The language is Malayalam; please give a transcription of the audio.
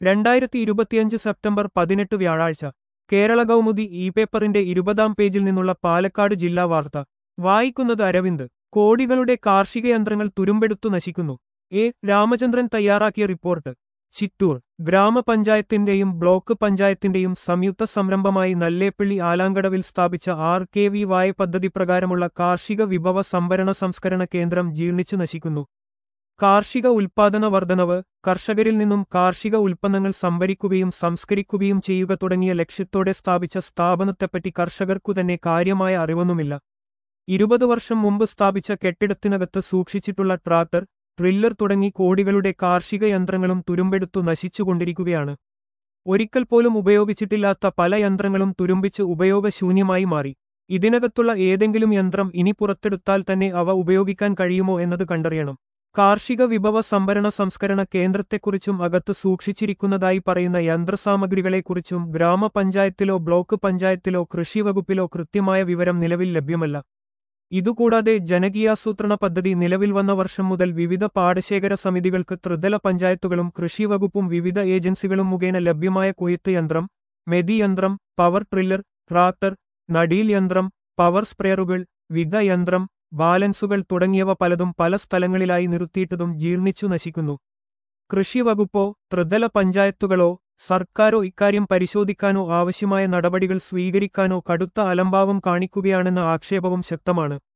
രണ്ടായിരത്തി ഇരുപത്തിയഞ്ച് സെപ്റ്റംബർ പതിനെട്ട് വ്യാഴാഴ്ച കേരള കൗമുദി ഇ പേപ്പറിന്റെ ഇരുപതാം പേജിൽ നിന്നുള്ള പാലക്കാട് ജില്ലാ വാർത്ത വായിക്കുന്നത് അരവിന്ദ് കോടികളുടെ കാർഷിക യന്ത്രങ്ങൾ തുരുമ്പെടുത്തു നശിക്കുന്നു എ രാമചന്ദ്രൻ തയ്യാറാക്കിയ റിപ്പോർട്ട് ചിറ്റൂർ ഗ്രാമപഞ്ചായത്തിന്റെയും ബ്ലോക്ക് പഞ്ചായത്തിന്റെയും സംയുക്ത സംരംഭമായി നല്ലേപ്പള്ളി ആലാങ്കടവിൽ സ്ഥാപിച്ച ആർ കെ വി വായ പദ്ധതി പ്രകാരമുള്ള കാർഷിക വിഭവ സംഭരണ സംസ്കരണ കേന്ദ്രം ജീർണിച്ചു നശിക്കുന്നു കാർഷിക ഉൽപാദന വർധനവ് കർഷകരിൽ നിന്നും കാർഷിക ഉൽപ്പന്നങ്ങൾ സംഭരിക്കുകയും സംസ്കരിക്കുകയും ചെയ്യുക തുടങ്ങിയ ലക്ഷ്യത്തോടെ സ്ഥാപിച്ച സ്ഥാപനത്തെപ്പറ്റി കർഷകർക്കു തന്നെ കാര്യമായ അറിവൊന്നുമില്ല ഇരുപത് വർഷം മുമ്പ് സ്ഥാപിച്ച കെട്ടിടത്തിനകത്ത് സൂക്ഷിച്ചിട്ടുള്ള ട്രാക്ടർ ഡ്രില്ലർ തുടങ്ങി കോടികളുടെ കാർഷിക യന്ത്രങ്ങളും തുരുമ്പെടുത്തു നശിച്ചുകൊണ്ടിരിക്കുകയാണ് ഒരിക്കൽ പോലും ഉപയോഗിച്ചിട്ടില്ലാത്ത പല യന്ത്രങ്ങളും തുരുമ്പിച്ച് ഉപയോഗശൂന്യമായി മാറി ഇതിനകത്തുള്ള ഏതെങ്കിലും യന്ത്രം ഇനി പുറത്തെടുത്താൽ തന്നെ അവ ഉപയോഗിക്കാൻ കഴിയുമോ എന്നത് കണ്ടറിയണം കാർഷിക വിഭവ സംഭരണ സംസ്കരണ കേന്ദ്രത്തെക്കുറിച്ചും അകത്ത് സൂക്ഷിച്ചിരിക്കുന്നതായി പറയുന്ന യന്ത്രസാമഗ്രികളെക്കുറിച്ചും ഗ്രാമപഞ്ചായത്തിലോ ബ്ലോക്ക് പഞ്ചായത്തിലോ കൃഷിവകുപ്പിലോ കൃത്യമായ വിവരം നിലവിൽ ലഭ്യമല്ല ഇതുകൂടാതെ ജനകീയാസൂത്രണ പദ്ധതി നിലവിൽ വന്ന വർഷം മുതൽ വിവിധ പാടശേഖര സമിതികൾക്ക് ത്രിതല പഞ്ചായത്തുകളും കൃഷിവകുപ്പും വിവിധ ഏജൻസികളും മുഖേന ലഭ്യമായ കൊയ്ത്ത് യന്ത്രം മെതി യന്ത്രം പവർ ട്രില്ലർ ട്രാക്ടർ നടീൽ യന്ത്രം പവർ സ്പ്രെയറുകൾ വിധ യന്ത്രം ബാലൻസുകൾ തുടങ്ങിയവ പലതും പല സ്ഥലങ്ങളിലായി നിർത്തിയിട്ടതും ജീർണിച്ചു നശിക്കുന്നു കൃഷിവകുപ്പോ ത്രിതല പഞ്ചായത്തുകളോ സർക്കാരോ ഇക്കാര്യം പരിശോധിക്കാനോ ആവശ്യമായ നടപടികൾ സ്വീകരിക്കാനോ കടുത്ത അലംഭാവം കാണിക്കുകയാണെന്ന ആക്ഷേപവും ശക്തമാണ്